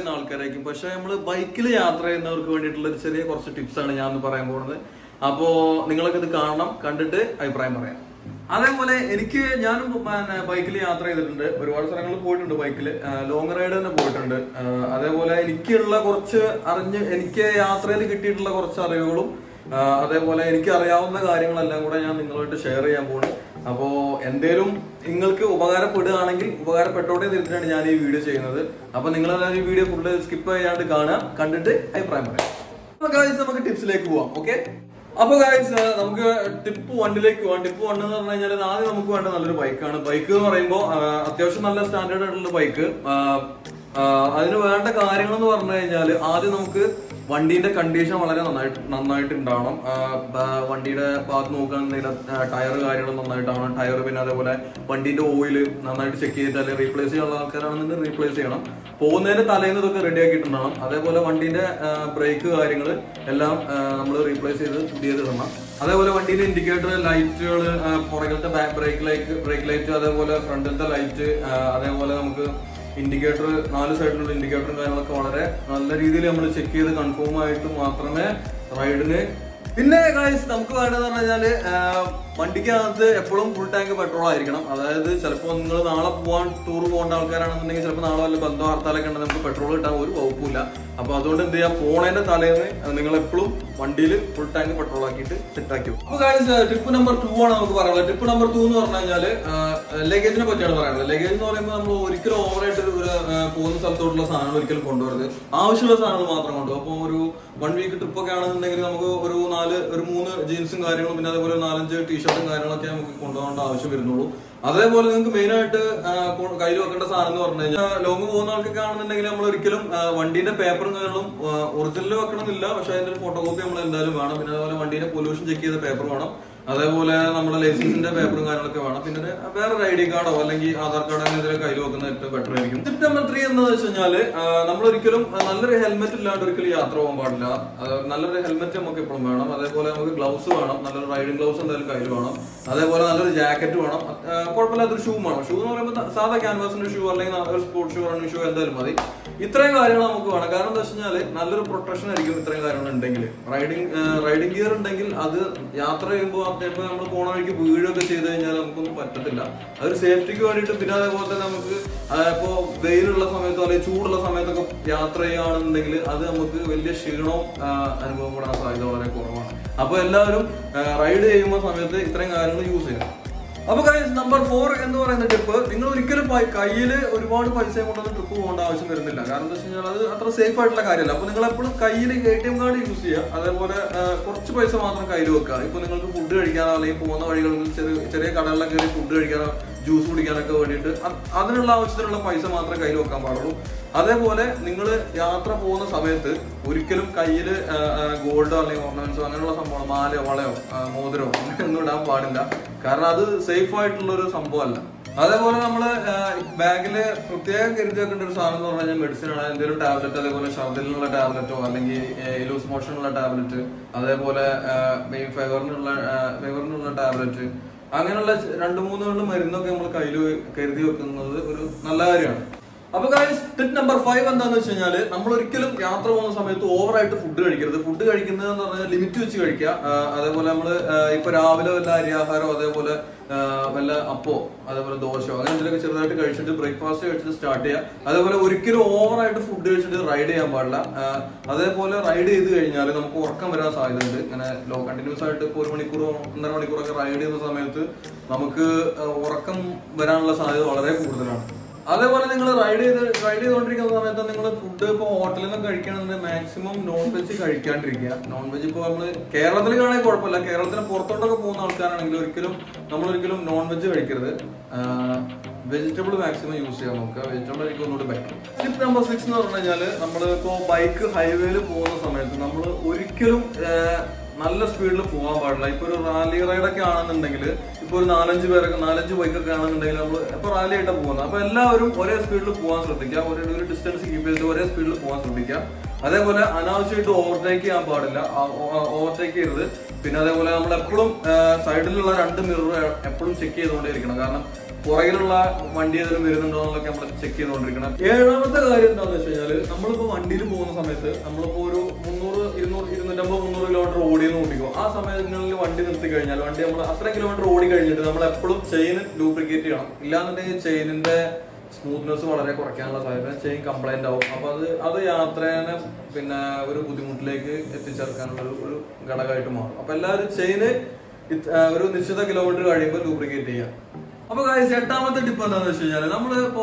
ചെയ്യുന്ന ആൾക്കാരായിരിക്കും പക്ഷെ നമ്മൾ ബൈക്കിൽ യാത്ര ചെയ്യുന്നവർക്ക് വേണ്ടിയിട്ടുള്ള ഒരു ചെറിയ കുറച്ച് ടിപ്സ് ആണ് ഞാൻ ഒന്ന് പറയാൻ പോകുന്നത് അപ്പോ നിങ്ങളൊക്കെ ഇത് കാണണം കണ്ടിട്ട് അഭിപ്രായം പറയാം അതേപോലെ എനിക്ക് ഞാനും പിന്നെ ബൈക്കിൽ യാത്ര ചെയ്തിട്ടുണ്ട് ഒരുപാട് സ്ഥലങ്ങളിൽ പോയിട്ടുണ്ട് ബൈക്കിൽ ലോങ് റൈഡ് തന്നെ പോയിട്ടുണ്ട് ആ, അതേപോലെ എനിക്കുള്ള കുറച്ച് അറിഞ്ഞ് എനിക്ക് യാത്രയിൽ കിട്ടിയിട്ടുള്ള കുറച്ച് അറിവുകളും ആ, അതേപോലെ എനിക്ക് അറിയാവുന്ന കാര്യങ്ങളെല്ലാം കൂടെ ഞാൻ നിങ്ങളുമായിട്ട് ഷെയർ ചെയ്യാൻ പോകുന്നു അപ്പോ എന്തേലും നിങ്ങൾക്ക് ഉപകാരപ്പെടുകയാണെങ്കിൽ ഉപകാരപ്പെട്ടോട്ടെ എന്ന് വെച്ചിട്ടാണ് ഞാൻ ഈ വീഡിയോ ചെയ്യുന്നത് അപ്പൊ നിങ്ങൾ ഈ വീഡിയോ ഫുള്ള് സ്കിപ്പ് ചെയ്യാണ്ട് കാണുക കണ്ടിട്ട് അഭിപ്രായം പറയാം അപ്പൊ ഗായ്സ് നമുക്ക് ടിപ്സിലേക്ക് പോവാം ഓക്കെ അപ്പൊ ഗായ്സ് നമുക്ക് ടിപ്പ് വണ്ണിലേക്ക് പോവാം ടിപ്പ് വൺ എന്ന് പറഞ്ഞു കഴിഞ്ഞാൽ ആദ്യം നമുക്ക് വേണ്ട നല്ലൊരു ബൈക്കാണ് ബൈക്ക് എന്ന് പറയുമ്പോൾ അത്യാവശ്യം നല്ല സ്റ്റാൻഡേർഡ് ആയിട്ടുള്ള ബൈക്ക് അതിന് വേണ്ട കാര്യങ്ങൾ എന്ന് പറഞ്ഞു കഴിഞ്ഞാൽ ആദ്യം നമുക്ക് വണ്ടീന്റെ കണ്ടീഷൻ വളരെ നന്നായിട്ട് നന്നായിട്ട് ഉണ്ടാവണം ആ, ബ- വണ്ടിയുടെ ഭാഗത്ത് നോക്കുകയാണെന്നുണ്ടെങ്കിൽ ടയർ കാര്യങ്ങൾ നന്നായിട്ടാവണം ടയർ പിന്നെ അതേപോലെ വണ്ടീന്റെ ഓയിൽ നന്നായിട്ട് ചെക്ക് ചെയ്തിട്ട് അല്ലെങ്കിൽ റീപ്ലേസ് ചെയ്യാനുള്ള ആൾക്കാരാണെന്നുണ്ടെങ്കിൽ റീപ്ലേസ് ചെയ്യണം പോകുന്നതിന് തലേന്ന് ഇതൊക്കെ റെഡി ആക്കിയിട്ടുണ്ടാവണം അതേപോലെ വണ്ടീന്റെ ബ്രേക്ക് കാര്യങ്ങൾ എല്ലാം നമ്മൾ റീപ്ലേസ് ചെയ്ത് പുതിയത് ഇടണം അതേപോലെ വണ്ടിയുടെ ഇൻഡിക്കേറ്റർ ലൈറ്റുകൾ പുറകിലത്തെ ബ്രേക്ക് ലൈറ്റ് ബ്രേക്ക് ലൈറ്റ് അതേപോലെ ഫ്രണ്ടിലത്തെ ലൈറ്റ് അതേപോലെ നമുക്ക് ഇൻഡിക്കേറ്റർ നാല് സൈഡിലുള്ള ഇൻഡിക്കേറ്ററും കാര്യങ്ങളൊക്കെ വളരെ നല്ല രീതിയിൽ നമ്മൾ ചെക്ക് ചെയ്ത് കൺഫേം ആയിട്ട് മാത്രമേ റൈഡിന് പിന്നെ ഗായ്സ് നമുക്ക് വേണ്ടതെന്ന് പറഞ്ഞു കഴിഞ്ഞാല് ആ, വണ്ടിക്കകത്ത് എപ്പോഴും ഫുൾ ടാങ്ക് പെട്രോൾ ആയിരിക്കണം അതായത് ചിലപ്പോൾ നിങ്ങൾ നാളെ പോകാൻ ടൂർ പോകേണ്ട ആൾക്കാരാണെന്നുണ്ടെങ്കിൽ ചിലപ്പോൾ നാളെ വല്ല ബന്ധോ ഹർത്താലൊക്കെ ഉണ്ടെങ്കിൽ നമുക്ക് പെട്രോൾ കിട്ടാൻ ഒരു വകുപ്പില്ല അപ്പൊ അതുകൊണ്ട് എന്ത് ചെയ്യാം പോണേന്റെ തലേന്ന് നിങ്ങൾ എപ്പോഴും വണ്ടിയിൽ ഫുൾ ടാങ്ക് പെട്രോൾ ആക്കിയിട്ട് സെറ്റ് ആക്കി വെക്കും. അപ്പൊ ഗായ്സ് ട്രിപ്പ് നമ്പർ ടു ആണ് നമുക്ക് പറയാനുള്ളത് ട്രിപ്പ് നമ്പർ ടു എന്ന് പറഞ്ഞു കഴിഞ്ഞാൽ ലഗേജിനെ പറ്റിയാണ് പറയുന്നത് ലഗേജ് എന്ന് പറയുമ്പോൾ നമ്മൾ ഒരിക്കലും ഓവറായിട്ട് ഒരു ആ, പോകുന്ന സ്ഥലത്തോട്ടുള്ള സാധനങ്ങൾ ഒരിക്കലും കൊണ്ടുവരരുത് ആവശ്യമുള്ള സാധനങ്ങൾ മാത്രം കൊണ്ടുപോകും അപ്പോൾ ഒരു വൺ വീക്ക് ട്രിപ്പ് ഒക്കെ ആണെന്നുണ്ടെങ്കിൽ നമുക്ക് ഒരു നാല് ഒരു മൂന്ന് ജീൻസും കാര്യങ്ങളും പിന്നെ അതേപോലെ ഒരു നാലഞ്ച് ടീഷർട്ടും കാര്യങ്ങളൊക്കെ നമുക്ക് കൊണ്ടുപോകേണ്ട ആവശ്യം വരുന്നുള്ളൂ അതേപോലെ നിങ്ങൾക്ക് മെയിൻ ആയിട്ട് കയ്യിൽ വെക്കേണ്ട സാധനം എന്ന് പറഞ്ഞു കഴിഞ്ഞാൽ ലോങ് പോകുന്ന ആൾക്കൊക്കെ ആണെന്നുണ്ടെങ്കിൽ നമ്മൾ ഒരിക്കലും ആ, വണ്ടീന്റെ പേപ്പറും കാര്യങ്ങളും ഒറിജിനൽ വെക്കണമെന്നില്ല പക്ഷെ അതിന്റെ ഒരു ഫോട്ടോ കോപ്പി നമ്മൾ എന്തായാലും വേണം പിന്നെ അതുപോലെ വണ്ടീന്റെ പൊല്യൂഷൻ ചെക്ക് ചെയ്ത പേപ്പർ വേണം അതേപോലെ നമ്മുടെ ലൈസൻസിന്റെ പേപ്പറും കാര്യങ്ങളൊക്കെ വേണം പിന്നെ ഒരു വേറെ ഐ ഡി കാർഡോ അല്ലെങ്കിൽ ആധാർ കാർഡോ അങ്ങനെ എന്തെങ്കിലും കയ്യിൽ വെക്കുന്നത് ഏറ്റവും ബെറ്റർ ആയിരിക്കും ടിപ്പ് നമ്പർ ത്രീ എന്താണെന്ന് വെച്ച് കഴിഞ്ഞാല് നമ്മൾ ഒരിക്കലും ആ, നല്ലൊരു ഹെൽമെറ്റ് ഇല്ലാണ്ട് ഒരിക്കലും യാത്ര പോകാൻ പാടില്ല ആ, നല്ലൊരു ഹെൽമെറ്റ് നമുക്ക് എപ്പോഴും വേണം അതേപോലെ നമുക്ക് ഗ്ലൗസ് വേണം നല്ലൊരു റൈഡിംഗ് ഗ്ലൗസ് എന്തായാലും കയ്യിൽ വേണം അതേപോലെ നല്ലൊരു ജാക്കറ്റ് വേണം ആ, കുഴപ്പമില്ലാത്തൊരു ഷൂ വേണം ഷൂ എന്ന് പറയുമ്പോൾ ത- സാധാ ക്യാൻവാസിന്റെ ഷൂ അല്ലെങ്കിൽ ഒരു സ്പോർട്സ് ഷൂ റണ്ണിങ് ഷൂ എന്തായാലും മതി ഇത്രയും കാര്യങ്ങൾ നമുക്ക് വേണം കാരണം എന്താ വെച്ച് കഴിഞ്ഞാല് നല്ലൊരു പ്രൊട്ടക്ഷൻ ആയിരിക്കും ഇത്രയും കാര്യങ്ങൾ ഉണ്ടെങ്കിൽ റൈഡിങ് റൈഡിംഗ് ഗിയർ ഉണ്ടെങ്കിൽ അത് യാത്ര ചെയ്യുമ്പോൾ ചിലപ്പോൾ നമ്മൾ പോണ വഴിക്ക് വീഴൊക്കെ ചെയ്ത് കഴിഞ്ഞാൽ നമുക്കൊന്നും പറ്റത്തില്ല അതൊരു സേഫ്റ്റിക്ക് വേണ്ടിയിട്ട് പിന്നെ അതേപോലെ തന്നെ നമുക്ക് ആ, ഇപ്പോ വെയിലുള്ള സമയത്തോ അല്ലെങ്കിൽ ചൂടുള്ള സമയത്തൊക്കെ യാത്ര ചെയ്യുകയാണെന്നുണ്ടെങ്കിൽ അത് നമുക്ക് വലിയ ക്ഷീണവും ആ, അനുഭവപ്പെടാൻ സാധ്യത വളരെ കുറവാണ് അപ്പൊ എല്ലാവരും റൈഡ് ചെയ്യുമ്പോൾ സമയത്ത് ഇത്രയും കാര്യങ്ങൾ യൂസ് ചെയ്യണം അപ്പൊ ഗൈസ് നമ്പർ ഫോർ എന്ന് പറയുന്ന ട്രിപ്പ് നിങ്ങൾ ഒരിക്കലും കയ്യിൽ ഒരുപാട് പൈസ കൊണ്ടൊന്നും ട്രിപ്പ് പോകേണ്ട ആവശ്യം വരുന്നില്ല കാരണം എന്താ വെച്ച് കഴിഞ്ഞാൽ അത് അത്ര സേഫ് ആയിട്ടുള്ള കാര്യമല്ല അപ്പൊ നിങ്ങൾ എപ്പോഴും കയ്യിൽ A T M card use ചെയ്യുക അതേപോലെ ആ, കുറച്ച് പൈസ മാത്രം കയ്യിൽ വെക്കുക ഇപ്പൊ നിങ്ങൾക്ക് ഫുഡ് കഴിക്കാനോ അല്ലെങ്കിൽ പോകുന്ന വഴികളിൽ ചെറിയ ചെറിയ കടകളിലൊക്കെ കയറി ഫുഡ് കഴിക്കാനോ ജ്യൂസ് കുടിക്കാനൊക്കെ വേണ്ടിയിട്ട് അത് അതിനുള്ള ആവശ്യത്തിനുള്ള പൈസ മാത്രമേ കയ്യിൽ വെക്കാൻ പാടുള്ളൂ അതേപോലെ നിങ്ങൾ യാത്ര പോകുന്ന സമയത്ത് ഒരിക്കലും കയ്യിൽ ഗോൾഡോ അല്ലെങ്കിൽ ഓർണമെന്റ്സോ അങ്ങനെയുള്ള സംഭവം മാലയോ വളയോ ആ, മോതിരോ അങ്ങനെയൊന്നും ഇടാൻ പാടില്ല കാരണം അത് സേഫ് ആയിട്ടുള്ള ഒരു സംഭവമല്ല അതേപോലെ നമ്മള് ബാഗില് പ്രത്യേകം കരുതി വെക്കേണ്ട ഒരു സാധനം എന്ന് പറഞ്ഞാൽ മെഡിസിൻ ആണ് എന്തെങ്കിലും ടാബ്ലറ്റ് അതേപോലെ ഛർദിലിനുള്ള ടാബ്ലറ്റോ അല്ലെങ്കിൽ ലൂസ് മോഷനുള്ള ടാബ്ലറ്റ് അതേപോലെ മെയിൻ ഫൈവറിനുള്ള ഫൈവറിനുള്ള ടാബ്ലറ്റ് അങ്ങനെയുള്ള രണ്ട് മൂന്ന് മരുന്നൊക്കെ നമ്മൾ കയ്യിൽ കരുതി വെക്കുന്നത് ഒരു നല്ല കാര്യമാണ് അപ്പൊ ഗൈസ് ടിപ്പ് നമ്പർ ഫൈവ് എന്താന്ന് വെച്ച് കഴിഞ്ഞാല് നമ്മൾ ഒരിക്കലും യാത്ര പോകുന്ന സമയത്ത് ഓവറായിട്ട് ഫുഡ് കഴിക്കരുത് ഫുഡ് കഴിക്കുന്നത് എന്ന് പറഞ്ഞാൽ ലിമിറ്റ് വെച്ച് കഴിക്കുക ആ, അതേപോലെ നമ്മള് ആ, ഇപ്പൊ രാവിലെ വല്ല അരിയാഹാരോ അതേപോലെ ആ, വല്ല അപ്പോ അതേപോലെ ദോശയോ അങ്ങനെ എന്തെങ്കിലുമൊക്കെ ചെറുതായിട്ട് കഴിച്ചിട്ട് ബ്രേക്ക്ഫാസ്റ്റ് കഴിച്ചിട്ട് സ്റ്റാർട്ട് ചെയ്യുക അതേപോലെ ഒരിക്കലും ഓവറായിട്ട് ഫുഡ് കഴിച്ചിട്ട് റൈഡ് ചെയ്യാൻ പാടില്ല ആ, അതേപോലെ റൈഡ് ചെയ്ത് കഴിഞ്ഞാൽ നമുക്ക് ഉറക്കം വരാൻ സാധ്യതയുണ്ട് ഇങ്ങനെ ലോ കണ്ടിന്യൂസ് ആയിട്ട് ഇപ്പോൾ ഒരു മണിക്കൂറോ ഒന്നര മണിക്കൂറൊക്കെ റൈഡ് ചെയ്യുന്ന സമയത്ത് നമുക്ക് ആ, ഉറക്കം വരാനുള്ള സാധ്യത വളരെ കൂടുതലാണ് അതേപോലെ നിങ്ങൾ റൈഡ് ചെയ്ത് റൈഡ് ചെയ്തുകൊണ്ടിരിക്കുന്ന സമയത്ത് നിങ്ങൾ ഫുഡ് ഇപ്പോൾ ഹോട്ടലിൽ നിന്ന് കഴിക്കുകയാണെന്നുണ്ടെങ്കിൽ മാക്സിമം നോൺ വെജ് കഴിക്കാണ്ടിരിക്കുക നോൺ വെജ് ഇപ്പോൾ നമ്മൾ കേരളത്തിൽ കാണാൻ കുഴപ്പമില്ല കേരളത്തിന് പുറത്തോട്ടൊക്കെ പോകുന്ന ആൾക്കാരാണെങ്കിൽ ഒരിക്കലും നമ്മൾ ഒരിക്കലും നോൺ വെജ് കഴിക്കരുത് വെജിറ്റബിൾ മാക്സിമം യൂസ് ചെയ്യാൻ നോക്കുക വെജിറ്റബിൾ ആയിരിക്കും ഒന്നുകൂടി ബെറ്റർ ടിപ്പ് നമ്പർ സിക്സ് എന്ന് പറഞ്ഞു കഴിഞ്ഞാൽ നമ്മൾ ഇപ്പോൾ ബൈക്ക് ഹൈവേയിൽ പോകുന്ന സമയത്ത് നമ്മൾ ഒരിക്കലും ആ, നല്ല സ്പീഡിൽ പോകാൻ പാടില്ല ഇപ്പൊ ഒരു റാലി റൈഡൊക്കെ ആണെന്നുണ്ടെങ്കിൽ ഇപ്പൊ ഒരു നാലഞ്ച് പേരൊക്കെ നാലഞ്ച് ബൈക്കൊക്കെ ആണെന്നുണ്ടെങ്കിൽ നമ്മൾ ഇപ്പൊ റാലി ആയിട്ടാണ് പോകുന്നത് അപ്പൊ എല്ലാവരും ഒരേ സ്പീഡിൽ പോകാൻ ശ്രദ്ധിക്കുക ഒരേ ഒരു ഡിസ്റ്റൻസ് കീപ്പ് ചെയ്തിട്ട് ഒരേ സ്പീഡിൽ പോകാൻ ശ്രദ്ധിക്കുക അതേപോലെ അനാവശ്യമായിട്ട് ഓവർടേക്ക് ചെയ്യാൻ പാടില്ല ഓവർടേക്ക് ചെയ്യരുത് പിന്നെ അതേപോലെ നമ്മൾ എപ്പോഴും സൈഡിലുള്ള രണ്ട് മിറർ എപ്പോഴും ചെക്ക് ചെയ്തുകൊണ്ടേയിരിക്കണം കാരണം പുറകിലുള്ള വണ്ടി ഏതെങ്കിലും വരുന്നുണ്ടോ എന്നൊക്കെ നമ്മൾ ചെക്ക് ചെയ്തുകൊണ്ടിരിക്കണം ഏഴാമത്തെ കാര്യം എന്താണെന്ന് വെച്ച് കഴിഞ്ഞാൽ നമ്മളിപ്പോ വണ്ടിയിൽ പോകുന്ന സമയത്ത് നമ്മളിപ്പോ ഒരു മുന്നൂറ് ഇരുന്നൂറ് ഇരുന്നൂറ്റമ്പത് മുന്നൂറ് കിലോമീറ്റർ ഓടിയെന്ന് കൂട്ടിക്കോ ആ സമയങ്ങളിൽ വണ്ടി നിർത്തി കഴിഞ്ഞാൽ വണ്ടി നമ്മൾ അത്രയും കിലോമീറ്റർ ഓടി കഴിഞ്ഞിട്ട് നമ്മൾ എപ്പോഴും ചെയിൻ ലൂബ്രിക്കേറ്റ് ചെയ്യണം ഇല്ലാന്നുണ്ടെങ്കിൽ ചെയിനിന്റെ സ്മൂത്ത്നെസ് വളരെ കുറയ്ക്കാനുള്ള സാധ്യത ചെയിൻ കംപ്ലൈന്റ് ആവും അപ്പൊ അത് അത് യാത്രേനെ പിന്നെ ഒരു ബുദ്ധിമുട്ടിലേക്ക് എത്തിച്ചേർക്കാനുള്ള ഒരു ഒരു ഘടകമായിട്ട് മാറും അപ്പൊ എല്ലാവരും ചെയിന് ഒരു നിശ്ചിത കിലോമീറ്റർ കഴിയുമ്പോൾ ലൂബ്രിക്കേറ്റ് ചെയ്യാം അപ്പൊ കാര്യം എട്ടാമത്തെ ടിപ്പ് എന്താണെന്ന് വെച്ച് കഴിഞ്ഞാൽ നമ്മൾ ഇപ്പോ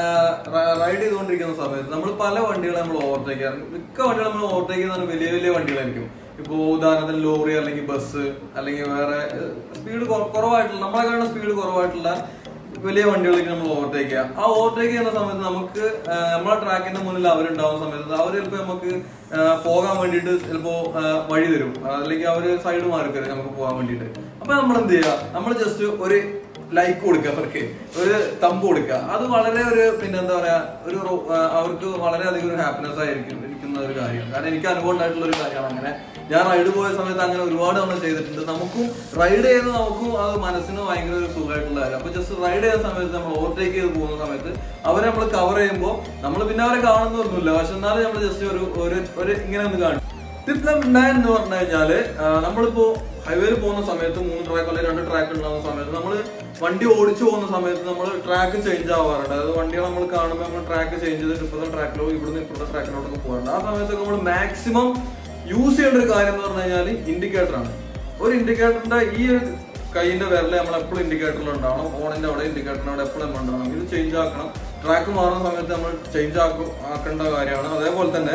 റൈഡ് ചെയ്തുകൊണ്ടിരിക്കുന്ന സമയത്ത് നമ്മൾ പല വണ്ടികളെ നമ്മൾ ഓവർടേക്ക് ചെയ്യാറുണ്ട് മിക്ക വണ്ടികളും നമ്മൾ ഓവർടേക്ക് ചെയ്യുന്നത് വലിയ വലിയ വണ്ടികളായിരിക്കും ഇപ്പോ ഉദാഹരണത്തിന് ലോറി അല്ലെങ്കിൽ ബസ് അല്ലെങ്കിൽ വേറെ സ്പീഡ് കുറവായിട്ടുള്ള നമ്മളെ കാണുന്ന സ്പീഡ് കുറവായിട്ടുള്ള വലിയ വണ്ടികളിലേക്ക് നമ്മൾ ഓവർടേക്ക് ചെയ്യാം ആ ഓവർടേക്ക് ചെയ്യുന്ന സമയത്ത് നമുക്ക് ആ, നമ്മളെ ട്രാക്കിന്റെ മുന്നിൽ അവരുണ്ടാവുന്ന സമയത്ത് അവർ ചിലപ്പോൾ നമുക്ക് ആ, പോകാൻ വേണ്ടിയിട്ട് ചിലപ്പോ ആ, വഴി തരും അല്ലെങ്കിൽ അവര് സൈഡ് മാറി തരും നമുക്ക് പോകാൻ വേണ്ടിയിട്ട് അപ്പൊ നമ്മൾ എന്ത് ചെയ്യുക നമ്മൾ ജസ്റ്റ് ഒരു ലൈക്ക് കൊടുക്കുക അവർക്ക് ഒരു തമ്പ് കൊടുക്കുക അത് വളരെ ഒരു പിന്നെ എന്താ പറയാ ഒരു റോ- ആ, അവർക്ക് വളരെയധികം ഒരു ഹാപ്പിനെസ് ആയിരിക്കും ഇരിക്കുന്ന ഒരു കാര്യമാണ് കാരണം എനിക്ക് അനുഭവം ഉണ്ടായിട്ടുള്ള ഒരു കാര്യമാണ് അങ്ങനെ ഞാൻ റൈഡ് പോയ സമയത്ത് അങ്ങനെ ഒരുപാട് തവണ ചെയ്തിട്ടുണ്ട് നമുക്കും റൈഡ് ചെയ്യുന്ന നമുക്കും അത് മനസ്സിന് ഭയങ്കര ഒരു സുഖമായിട്ടുള്ള കാര്യം അപ്പൊ ജസ്റ്റ് റൈഡ് ചെയ്യുന്ന സമയത്ത് നമ്മൾ ഓവർടേക്ക് ചെയ്ത് പോകുന്ന സമയത്ത് അവരെ നമ്മൾ കവർ ചെയ്യുമ്പോൾ നമ്മൾ പിന്നെ അവരെ കാണുന്നൊന്നുമില്ല പക്ഷെ എന്നാലും നമ്മൾ ജസ്റ്റ് ഒരു ഒരു ഒരു ഇങ്ങനെ ഒന്ന് കാണും ടിപ്പ് നമ്പർ നയൻ എന്ന് പറഞ്ഞു കഴിഞ്ഞാല് ആ, നമ്മളിപ്പോ ഹൈവേയിൽ പോകുന്ന സമയത്ത് മൂന്ന് ട്രാക്ക് അല്ലെങ്കിൽ രണ്ട് ട്രാക്ക് ഉണ്ടാകുന്ന സമയത്ത് നമ്മൾ വണ്ടി ഓടിച്ചു പോകുന്ന സമയത്ത് നമ്മൾ ട്രാക്ക് ചേഞ്ച് ആവാറുണ്ട് അതായത് വണ്ടികൾ നമ്മൾ കാണുമ്പോൾ നമ്മൾ ട്രാക്ക് ചേഞ്ച് ചെയ്തിട്ട് ഇപ്പോഴത്തെ ട്രാക്കിലോ ഇവിടുന്ന് ഇപ്പോഴത്തെ ട്രാക്കിലോട്ടൊക്കെ പോകാറുണ്ട് ആ സമയത്തൊക്കെ നമ്മൾ മാക്സിമം യൂസ് ചെയ്യേണ്ട ഒരു കാര്യം എന്ന് പറഞ്ഞു കഴിഞ്ഞാൽ ഇൻഡിക്കേറ്റർ ആണ് ഒരു ഇൻഡിക്കേറ്ററിന്റെ ഈ ഒരു കൈയിന്റെ വിരല് നമ്മൾ എപ്പോഴും ഇൻഡിക്കേറ്ററിൽ ഉണ്ടാവണം ഓണിന്റെ അവിടെ ഇൻഡിക്കേറ്ററിന്റെ അവിടെ എപ്പോഴും നമ്മൾ ഉണ്ടാവണം ഇത് ചേഞ്ച് ആക്കണം ട്രാക്ക് മാറുന്ന സമയത്ത് നമ്മൾ ചേഞ്ച് ആക്കും ആക്കേണ്ട കാര്യമാണ് അതേപോലെ തന്നെ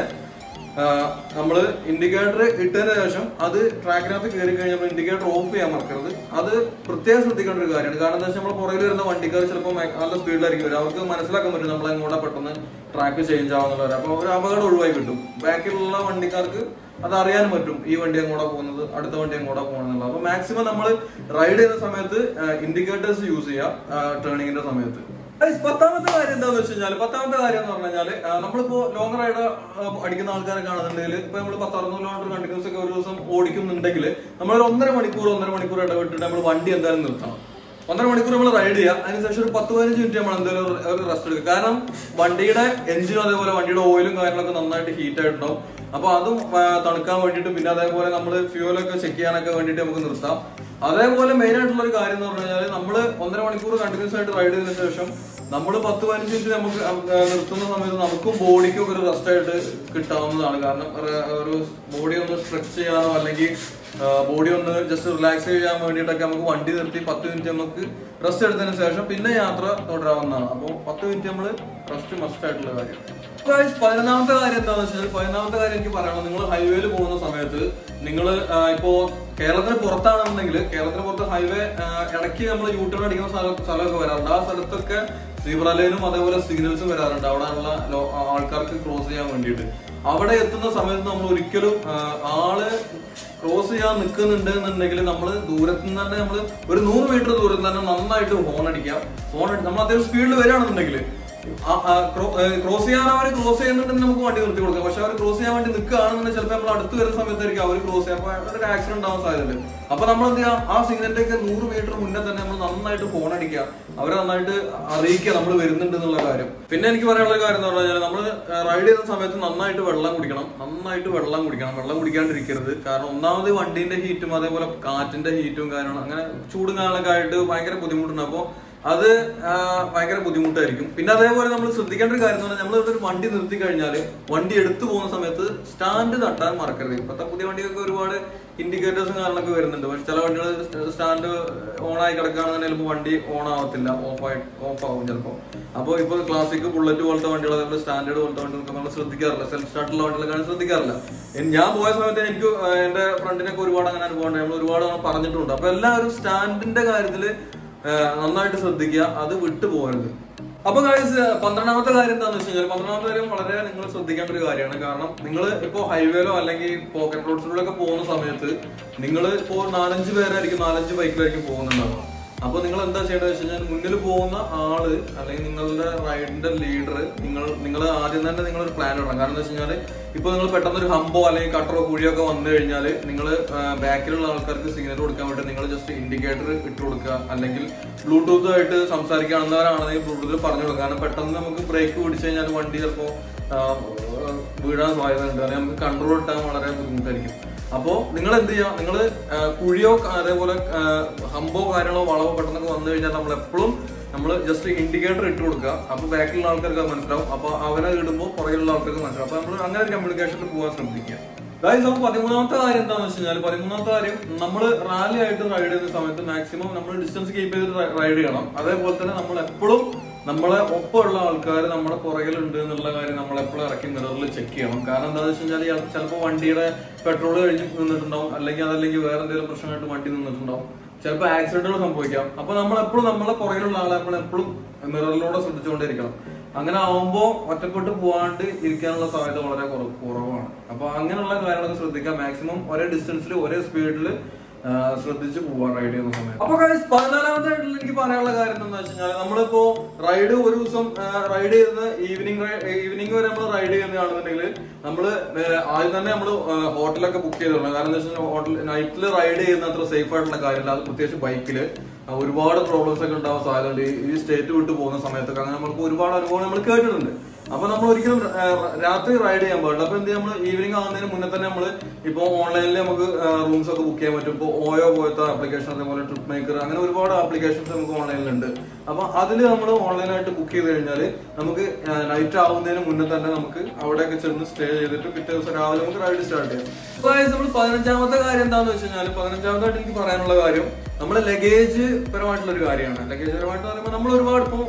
നമ്മൾ ഇൻഡിക്കേറ്റർ ഇട്ടതിന് ശേഷം അത് ട്രാക്കിനകത്ത് കയറി കഴിഞ്ഞാൽ നമ്മൾ ഇൻഡിക്കേറ്റർ ഓഫ് ചെയ്യാൻ മറക്കരുത് അത് പ്രത്യേകം ശ്രദ്ധിക്കേണ്ട ഒരു കാര്യമാണ് കാരണം എന്താ വെച്ചാൽ നമ്മൾ പുറകിൽ വരുന്ന വണ്ടിക്കാർ ചിലപ്പോൾ നല്ല സ്പീഡിലായിരിക്കും വരും അവർക്ക് മനസ്സിലാക്കാൻ പറ്റും നമ്മൾ എങ്ങോട്ടാ പെട്ടെന്ന് ട്രാക്ക് ചേഞ്ച് ആവുന്നുള്ളവർ അപ്പോൾ ഒരു അപകടം ഒഴിവായി കിട്ടും ബാക്കിലുള്ള വണ്ടിക്കാർക്ക് അത് അറിയാൻ പറ്റും ഈ വണ്ടി എങ്ങോട്ടാ പോകുന്നത് അടുത്ത വണ്ടി എങ്ങോട്ടാ പോകുന്നത് അപ്പൊ മാക്സിമം നമ്മൾ റൈഡ് ചെയ്യുന്ന സമയത്ത് ഇൻഡിക്കേറ്റേഴ്സ് യൂസ് ചെയ്യുക ടേണിങ്ങിന്റെ സമയത്ത് Guys, പത്താമത്തെ കാര്യം എന്താന്ന് വെച്ച് കഴിഞ്ഞാൽ പത്താമത്തെ കാര്യം എന്ന് പറഞ്ഞു കഴിഞ്ഞാൽ നമ്മളിപ്പോ ലോങ് റൈഡ് അടിക്കുന്ന ആൾക്കാരെ കാണുന്നുണ്ടെങ്കിൽ ഇപ്പൊ നമ്മൾ പത്തറുന്നൂറ് കിലോമീറ്റർ കണ്ടിന്യൂസ് ഒക്കെ ഒരു ദിവസം ഓടിക്കുന്നുണ്ടെങ്കിൽ നമ്മൾ ഒരു ഒന്നര മണിക്കൂർ ഒന്നര മണിക്കൂർ ഇടവിട്ടിട്ട് നമ്മൾ വണ്ടി എന്തായാലും നിർത്തണം ഒന്നര മണിക്കൂർ നമ്മൾ റൈഡ് ചെയ്യുക അതിനുശേഷം ഒരു പത്ത് പതിനഞ്ച് മിനിറ്റ് നമ്മൾ എന്തായാലും ഒരു- ഒരു റെസ്റ്റ് എടുക്കുക കാരണം വണ്ടിയുടെ എഞ്ചിനും അതേപോലെ വണ്ടിയുടെ ഓയിലും കാര്യങ്ങളൊക്കെ നന്നായിട്ട് ഹീറ്റ് ആയിട്ടുണ്ടാവും അപ്പൊ അതും ആ, തണുക്കാൻ വേണ്ടിയിട്ട് പിന്നെ അതേപോലെ നമ്മൾ ഫ്യൂലൊക്കെ ചെക്ക് ചെയ്യാനൊക്കെ വേണ്ടിയിട്ട് നമുക്ക് നിർത്താം അതേപോലെ മെയിൻ ആയിട്ടുള്ള ഒരു കാര്യം എന്ന് പറഞ്ഞു കഴിഞ്ഞാൽ നമ്മൾ ഒന്നര മണിക്കൂർ കണ്ടിന്യൂസ് ആയിട്ട് റൈഡ് ചെയ്തതിനു ശേഷം നമ്മൾ പത്ത് പതിനഞ്ച് മിനിറ്റ് നമുക്ക് ആ, നിർത്തുന്ന സമയത്ത് നമുക്കും ബോഡിക്കും ഒക്കെ ഒരു റെസ്റ്റ് ആയിട്ട് കിട്ടാവുന്നതാണ് കാരണം ഒരു- ഒരു ബോഡി ഒന്ന് സ്ട്രെച്ച് ചെയ്യാനോ അല്ലെങ്കിൽ ബോഡി ഒന്ന് ജസ്റ്റ് റിലാക്സ് ചെയ്യാൻ വേണ്ടിയിട്ടൊക്കെ നമുക്ക് വണ്ടി നിർത്തി പത്ത് മിനിറ്റ് നമുക്ക് റെസ്റ്റ് എടുത്തതിന് ശേഷം പിന്നെ യാത്ര തുടരാവുന്നതാണ് അപ്പോൾ പത്ത് മിനിറ്റ് നമ്മൾ റെസ്റ്റ് മസ്റ്റ് ആയിട്ടുള്ള കാര്യം Guys, പതിനൊന്നാമത്തെ കാര്യം എന്താണെന്ന് വെച്ചാൽ പതിനൊന്നാമത്തെ കാര്യം എനിക്ക് പറയണം നിങ്ങൾ ഹൈവേയിൽ പോകുന്ന സമയത്ത് നിങ്ങൾ ഇപ്പോ കേരളത്തിന് പുറത്താണെന്നുണ്ടെങ്കിൽ കേരളത്തിന് പുറത്ത് ഹൈവേ ഇടയ്ക്ക് നമ്മൾ യൂ ടേൺ അടിക്കുന്ന സ്ഥലം സ്ഥലമൊക്കെ വരാറുണ്ട് ആ സ്ഥലത്തൊക്കെ സീബ്ര ലൈനും അതേപോലെ സിഗ്നൽസും വരാറുണ്ട് അവിടെയുള്ള ലോ- ആൾക്കാർക്ക് ക്രോസ് ചെയ്യാൻ വേണ്ടിയിട്ട് അവിടെ എത്തുന്ന സമയത്ത് നമ്മൾ ഒരിക്കലും ആ, ആള് ക്രോസ് ചെയ്യാൻ നിൽക്കുന്നുണ്ട് എന്നുണ്ടെങ്കിൽ നമ്മൾ ദൂരത്ത് നിന്ന് തന്നെ നമ്മൾ ഒരു നൂറ് മീറ്റർ ദൂരത്ത് തന്നെ നന്നായിട്ട് ഹോൺ അടിക്കാം ഹോൺ നമ്മൾ അത്യാവശ്യം സ്പീഡിൽ വരികയാണെന്നുണ്ടെങ്കിൽ ക്രോസ് ചെയ്യാൻ അവർ ക്രോസ് ചെയ്യുന്നുണ്ടെങ്കിൽ നമുക്ക് വണ്ടി നിർത്തി കൊടുക്കാം പക്ഷെ അവർ ക്രോസ് ചെയ്യാൻ വേണ്ടി നിൽക്കുകയാണെന്നുണ്ടെങ്കിൽ ചിലപ്പോൾ നമ്മൾ അടുത്ത് വരുന്ന സമയത്തായിരിക്കും അവർ ക്രോസ് ചെയ്യാം അപ്പൊ ഒരു ആക്സിഡന്റ് ആവാൻ സാധ്യതയുണ്ട് അപ്പൊ നമ്മൾ എന്ത് ചെയ്യാം ആ സിഗ്നലിന്റെ ഒക്കെ നൂറ് മീറ്റർ മുന്നേ തന്നെ നമ്മൾ നന്നായിട്ട് ഫോൺ അടിക്കുക അവരെ നന്നായിട്ട് അറിയിക്കുക നമ്മൾ വരുന്നുണ്ട് എന്നുള്ള കാര്യം പിന്നെ എനിക്ക് പറയാനുള്ള ഒരു കാര്യം എന്ന് പറഞ്ഞു കഴിഞ്ഞാൽ നമ്മൾ റൈഡ് ചെയ്യുന്ന സമയത്ത് നന്നായിട്ട് വെള്ളം കുടിക്കണം നന്നായിട്ട് വെള്ളം കുടിക്കണം വെള്ളം കുടിക്കാണ്ടിരിക്കരുത് കാരണം ഒന്നാമത് വണ്ടീന്റെ ഹീറ്റും അതേപോലെ കാറ്റിന്റെ ഹീറ്റും കാര്യങ്ങളും അങ്ങനെ ചൂടും കാലൊക്കെ ആയിട്ട് ഭയങ്കര ബുദ്ധിമുട്ടുണ്ട് അപ്പോൾ അത് ആ, ഭയങ്കര ബുദ്ധിമുട്ടായിരിക്കും പിന്നെ അതേപോലെ നമ്മൾ ശ്രദ്ധിക്കേണ്ട ഒരു കാര്യം എന്ന് പറഞ്ഞാൽ നമ്മൾ ഒരു വണ്ടി നിർത്തി കഴിഞ്ഞാൽ വണ്ടി എടുത്തു പോകുന്ന സമയത്ത് സ്റ്റാൻഡ് തട്ടാൻ മറക്കരുത് ഇപ്പോഴത്തെ പുതിയ വണ്ടികൾക്ക് ഒരുപാട് ഇൻഡിക്കേറ്റേഴ്സും കാര്യങ്ങളൊക്കെ വരുന്നുണ്ട് പക്ഷെ ചില വണ്ടികൾ സ്റ്റാൻഡ് ഓൺ ആയി കിടക്കുകയാണെന്നുണ്ടെങ്കിൽ ചിലപ്പോൾ വണ്ടി ഓൺ ആവത്തില്ല ഓഫ് ആയി ഓഫ് ആവും ചിലപ്പോൾ അപ്പോൾ ഇപ്പോൾ ക്ലാസിക് ബുള്ളറ്റ് പോലത്തെ വണ്ടികൾ അതേപോലെ സ്റ്റാൻഡേർഡ് പോലത്തെ വണ്ടികളൊക്കെ നമ്മൾ ശ്രദ്ധിക്കാറില്ല സെൽഫ് സ്റ്റാർട്ടുള്ള വണ്ടികളൊക്കെ ശ്രദ്ധിക്കാറില്ല എൻ- ഞാൻ പോയ സമയത്ത് എനിക്ക് ആ, എന്റെ ഫ്രണ്ടിനൊക്കെ ഒരുപാട് അങ്ങനെ അനുഭവം ഉണ്ട് നമ്മൾ ഒരുപാട് തവണ പറഞ്ഞിട്ടുണ്ട് അപ്പൊ എല്ലാവരും സ്റ്റാൻഡിന്റെ കാര്യത്തിൽ നന്നായിട്ട് ശ്രദ്ധിക്കുക അത് വിട്ടു പോകരുത് അപ്പൊ ഗൈസ് പന്ത്രണ്ടാമത്തെ കാര്യം എന്താണെന്ന് വെച്ച് കഴിഞ്ഞാൽ പന്ത്രണ്ടാമത്തെ കാര്യം വളരെ നിങ്ങൾ ശ്രദ്ധിക്കേണ്ട ഒരു കാര്യമാണ് കാരണം നിങ്ങൾ ഇപ്പോ ഹൈവേയിലോ അല്ലെങ്കിൽ പോക്കറ്റ് റോഡ്സിലൂടെ ഒക്കെ പോകുന്ന സമയത്ത് നിങ്ങൾ ഇപ്പോൾ നാലഞ്ച് പേരായിരിക്കും നാലഞ്ച് ബൈക്കിലായിരിക്കും പോകുന്നുണ്ടാവുക അപ്പൊ നിങ്ങൾ എന്താ ചെയ്യേണ്ടത് വെച്ച് കഴിഞ്ഞാൽ മുന്നിൽ പോകുന്ന ആള് അല്ലെങ്കിൽ നിങ്ങളുടെ റൈഡിന്റെ ലീഡർ നിങ്ങൾ നിങ്ങൾ ആദ്യം തന്നെ നിങ്ങൾ ഒരു പ്ലാൻ ഇടണം കാരണം എന്താ വെച്ച് കഴിഞ്ഞാൽ ഇപ്പൊ നിങ്ങൾ പെട്ടെന്ന് ഒരു ഹമ്പോ അല്ലെങ്കിൽ കട്ടറോ കുഴിയോ ഒക്കെ വന്നു കഴിഞ്ഞാൽ നിങ്ങൾ ബാക്കിലുള്ള ആൾക്കാർക്ക് സിഗ്നൽ കൊടുക്കാൻ വേണ്ടി നിങ്ങൾ ജസ്റ്റ് ഇൻഡിക്കേറ്റർ ഇട്ട് കൊടുക്കുക അല്ലെങ്കിൽ ബ്ലൂടൂത്ത് ആയിട്ട് സംസാരിക്കാവുന്നവരാണെങ്കിൽ ബ്ലൂടൂത്തിൽ പറഞ്ഞു കൊടുക്കുക കാരണം പെട്ടെന്ന് നമുക്ക് ബ്രേക്ക് പിടിച്ചു കഴിഞ്ഞാൽ വണ്ടി ചിലപ്പോൾ വീഴാൻ സാധ്യതയുണ്ട് അല്ലെങ്കിൽ നമുക്ക് കൺട്രോൾ കിട്ടാൻ വളരെ ബുദ്ധിമുട്ടായിരിക്കും അപ്പോ നിങ്ങൾ എന്ത് ചെയ്യുക നിങ്ങൾ കുഴിയോ അതേപോലെ ആ, ഹമ്പോ കാര്യങ്ങളോ വളവോ പെട്ടെന്നൊക്കെ വന്നു കഴിഞ്ഞാൽ നമ്മൾ എപ്പോഴും നമ്മൾ ജസ്റ്റ് ഇൻഡിക്കേറ്റർ ഇട്ട് കൊടുക്കുക അപ്പൊ ബാക്കിലുള്ള ആൾക്കാർക്ക് അത് മനസ്സിലാവും അപ്പൊ അവനെ ഇടുമ്പോൾ പുറകിലുള്ള ആൾക്കാർക്ക് മനസ്സിലാവും അപ്പൊ നമ്മൾ അങ്ങനെ ഒരു കമ്മ്യൂണിക്കേഷനിൽ പോകാൻ ശ്രമിക്കുക ഗൈസ് നമുക്ക് പതിമൂന്നാമത്തെ കാര്യം എന്താണെന്ന് വെച്ച് കഴിഞ്ഞാൽ പതിമൂന്നാമത്തെ കാര്യം നമ്മൾ റാലി ആയിട്ട് റൈഡ് ചെയ്യുന്ന സമയത്ത് മാക്സിമം നമ്മൾ ഡിസ്റ്റൻസ് കീപ്പ് ചെയ്ത് റൈഡ് ചെയ്യണം അതേപോലെ തന്നെ നമ്മൾ എപ്പോഴും നമ്മളെ ഒപ്പമുള്ള ആൾക്കാർ നമ്മുടെ പുറകിലുണ്ട് എന്നുള്ള കാര്യം നമ്മൾ എപ്പോഴും ഇറക്കി മിററിൽ ചെക്ക് ചെയ്യണം കാരണം എന്താണെന്ന് വെച്ച് കഴിഞ്ഞാൽ ചിലപ്പോൾ വണ്ടിയുടെ പെട്രോൾ കഴിഞ്ഞ് നിന്നിട്ടുണ്ടാവും അല്ലെങ്കിൽ അതല്ലെങ്കിൽ വേറെ എന്തെങ്കിലും പ്രശ്നമായിട്ട് വണ്ടി നിന്നിട്ടുണ്ടാവും ചിലപ്പോൾ ആക്സിഡന്റുകൾ സംഭവിക്കാം അപ്പൊ നമ്മൾ എപ്പോഴും നമ്മളെ പുറകിലുള്ള ആളെ നമ്മൾ എപ്പോഴും മിററിലൂടെ ശ്രദ്ധിച്ചുകൊണ്ടിരിക്കണം അങ്ങനെ ആവുമ്പോ ഒറ്റപ്പെട്ട് പോവാണ്ട് ഇരിക്കാനുള്ള സാധ്യത വളരെ കുറ- കുറവാണ് അപ്പൊ അങ്ങനെയുള്ള കാര്യങ്ങളൊക്കെ ശ്രദ്ധിക്കാം മാക്സിമം ഒരേ ഡിസ്റ്റൻസിൽ ഒരേ സ്പീഡിൽ ശ്രദ്ധിച്ച് പോവാൻ റൈഡ് ചെയ്യുന്ന സമയത്ത് അപ്പൊ guys, പതിനാലാമത്തെ ആയിട്ടുള്ള എനിക്ക് പറയാനുള്ള കാര്യം എന്താണെന്ന് വെച്ച് കഴിഞ്ഞാൽ നമ്മളിപ്പോ റൈഡ് ഒരു ദിവസം റൈഡ് ചെയ്യുന്ന ഈവനിങ് ഈവനിങ് വരെ നമ്മൾ റൈഡ് ചെയ്യുന്നതാണെന്നുണ്ടെങ്കിൽ നമ്മള് ഏഹ്, ആദ്യം തന്നെ നമ്മൾ ഹോട്ടലൊക്കെ ബുക്ക് ചെയ്തിടണം കാരണം എന്താ വെച്ചാൽ ഹോട്ടൽ നൈറ്റിൽ റൈഡ് ചെയ്യുന്ന അത്ര സേഫ് ആയിട്ടുള്ള കാര്യമല്ല അത് പ്രത്യേകിച്ച് ബൈക്കില് ഒരുപാട് പ്രോബ്ലംസ് ഒക്കെ ഉണ്ടാവാൻ സാധ്യതയുണ്ട് ഈ- ഈ സ്റ്റേറ്റ് വിട്ട് പോകുന്ന സമയത്തൊക്കെ അങ്ങനെ നമുക്ക് ഒരുപാട് അനുഭവം നമ്മൾ കേട്ടിട്ടുണ്ട് അപ്പൊ നമ്മൾ ഒരിക്കലും ആ, രാത്രി റൈഡ് ചെയ്യാൻ പാടില്ല അപ്പൊ എന്ത് നമ്മൾ ഈവനിങ് ആവുന്നതിന് മുന്നേ തന്നെ നമ്മൾ ഇപ്പൊ ഓൺലൈനിൽ നമുക്ക് റൂംസ് ഒക്കെ ബുക്ക് ചെയ്യാൻ പറ്റും ഇപ്പൊ ഓയോ പോലത്തെ ആപ്ലിക്കേഷൻ അതേപോലെ ട്രിപ്പ് മേക്കർ അങ്ങനെ ഒരുപാട് ആപ്ലിക്കേഷൻസ് നമുക്ക് ഓൺലൈനിലുണ്ട് അപ്പൊ അതിൽ നമ്മൾ ഓൺലൈനായിട്ട് ബുക്ക് ചെയ്ത് കഴിഞ്ഞാൽ നമുക്ക് നൈറ്റ് ആവുന്നതിന് മുന്നേ തന്നെ നമുക്ക് അവിടെയൊക്കെ ചെന്ന് സ്റ്റേ ചെയ്തിട്ട് പിറ്റേ ദിവസം രാവിലെ നമുക്ക് റൈഡ് സ്റ്റാർട്ട് ചെയ്യാം അപ്പൊ നമ്മൾ പതിനഞ്ചാമത്തെ കാര്യം എന്താന്ന് വെച്ച് കഴിഞ്ഞാൽ പതിനഞ്ചാമതായിട്ട് എനിക്ക് പറയാനുള്ള കാര്യം നമ്മുടെ ലഗേജ് പരമായിട്ടുള്ള ഒരു കാര്യമാണ് ലഗേജ് പരമായിട്ട് പറയുമ്പോൾ നമ്മൾ ഒരുപാട് ഇപ്പം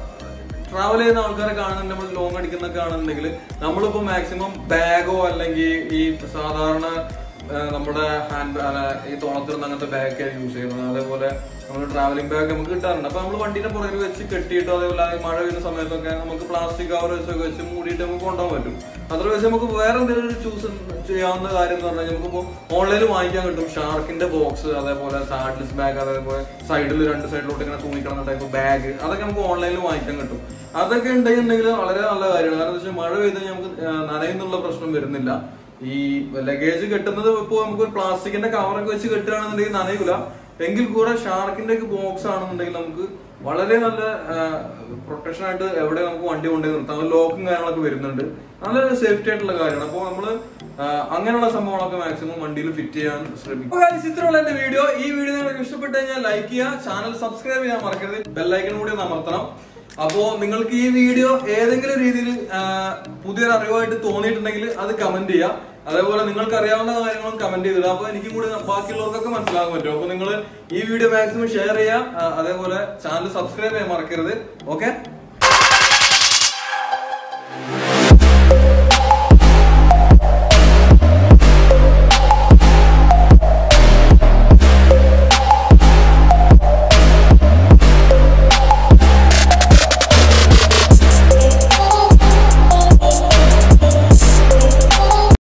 ട്രാവൽ ചെയ്യുന്ന ആൾക്കാരെ കാണുന്നുണ്ട് നമ്മൾ ലോങ് അടിക്കുന്നൊക്കെ ആണെന്നുണ്ടെങ്കിൽ നമ്മളിപ്പോ മാക്സിമം ബാഗോ അല്ലെങ്കിൽ ഈ സാധാരണ ആ, നമ്മുടെ ഹാൻഡ് ഈ തോളത്തിരുന്ന അങ്ങനത്തെ ബാഗ് യൂസ് ചെയ്യുന്നത് അതേപോലെ നമ്മൾ ട്രാവലിംഗ് ബാഗ് നമുക്ക് കിട്ടാറുണ്ട് അപ്പൊ നമ്മൾ വണ്ടീന്റെ പുറകിൽ വെച്ച് കെട്ടിയിട്ട് അതേപോലെ ഈ മഴ പെയ്യുന്ന സമയത്തൊക്കെ നമുക്ക് പ്ലാസ്റ്റിക് കവർ വെച്ചൊക്കെ വെച്ച് മൂടിയിട്ട് നമുക്ക് കൊണ്ടുപോകാൻ പറ്റും അതർവൈസ് നമുക്ക് വേറെ എന്തെങ്കിലും ഒരു ചൂസ് ചെയ്യാവുന്ന കാര്യം എന്ന് പറഞ്ഞാൽ നമുക്കിപ്പോ ഓൺലൈനിൽ വാങ്ങിക്കാൻ കിട്ടും ഷാർക്കിന്റെ ബോക്സ് അതേപോലെ സാഡ്ലിസ് ബാഗ് അതേപോലെ സൈഡിൽ രണ്ട് സൈഡിലോട്ട് ഇങ്ങനെ തൂങ്ങിക്കിടന്ന ടൈപ്പ് ബാഗ് അതൊക്കെ നമുക്ക് ഓൺലൈനിൽ വാങ്ങിക്കാൻ കിട്ടും അതൊക്കെ ഉണ്ടെന്നുണ്ടെങ്കിൽ വളരെ നല്ല കാര്യമാണ് കാരണം എന്താ വെച്ചാൽ മഴ പെയ്ത് കഴിഞ്ഞാൽ നമുക്ക് ആ, നനയുന്നുള്ള പ്രശ്നം വരുന്നില്ല ഈ ലഗേജ് കെട്ടുന്നത് ഇപ്പൊ നമുക്ക് ഒരു പ്ലാസ്റ്റിക്കിന്റെ കവറൊക്കെ വെച്ച് കെട്ടുകയാണെന്നുണ്ടെങ്കിൽ നനയൂല എങ്കിൽ കൂടെ ഷാർക്കിന്റെ ഒക്കെ ബോക്സ് ആണെന്നുണ്ടെങ്കിൽ നമുക്ക് വളരെ നല്ല പ്രൊട്ടക്ഷൻ ആയിട്ട് എവിടെ നമുക്ക് വണ്ടി കൊണ്ടുപോയി നിർത്താം ലോക്കും കാര്യങ്ങളൊക്കെ വരുന്നുണ്ട് നല്ലൊരു സേഫ്റ്റി ആയിട്ടുള്ള കാര്യമാണ് അപ്പോൾ നമ്മള് ആ, അങ്ങനെയുള്ള സംഭവങ്ങളൊക്കെ മാക്സിമം വണ്ടിയിൽ ഫിറ്റ് ചെയ്യാൻ ശ്രമിക്കും അപ്പോൾ guys, ഇത്രയുള്ള എന്റെ വീഡിയോ ഈ വീഡിയോ നിങ്ങൾക്ക് ഇഷ്ടപ്പെട്ട് കഴിഞ്ഞാൽ ലൈക്ക് ചെയ്യുക ചാനൽ സബ്സ്ക്രൈബ് ചെയ്യാൻ മറക്കരുത് ബെല്ലൈക്കൺ കൂടി ഒന്ന് അമർത്തണം അപ്പോ നിങ്ങൾക്ക് ഈ വീഡിയോ ഏതെങ്കിലും രീതിയിൽ ആ, പുതിയൊരു അറിവായിട്ട് തോന്നിയിട്ടുണ്ടെങ്കിൽ അത് കമന്റ് ചെയ്യുക അതേപോലെ നിങ്ങൾക്ക് അറിയാവുന്ന കാര്യങ്ങളും കമന്റ് ചെയ്തിടുക അപ്പൊ എനിക്കും കൂടി ബാക്കിയുള്ളവർക്കൊക്കെ മനസ്സിലാക്കാൻ പറ്റും അപ്പൊ നിങ്ങൾ ഈ വീഡിയോ മാക്സിമം ഷെയർ ചെയ്യുക ആ, അതേപോലെ ചാനൽ സബ്സ്ക്രൈബ് ചെയ്യാൻ മറക്കരുത് ഓക്കെ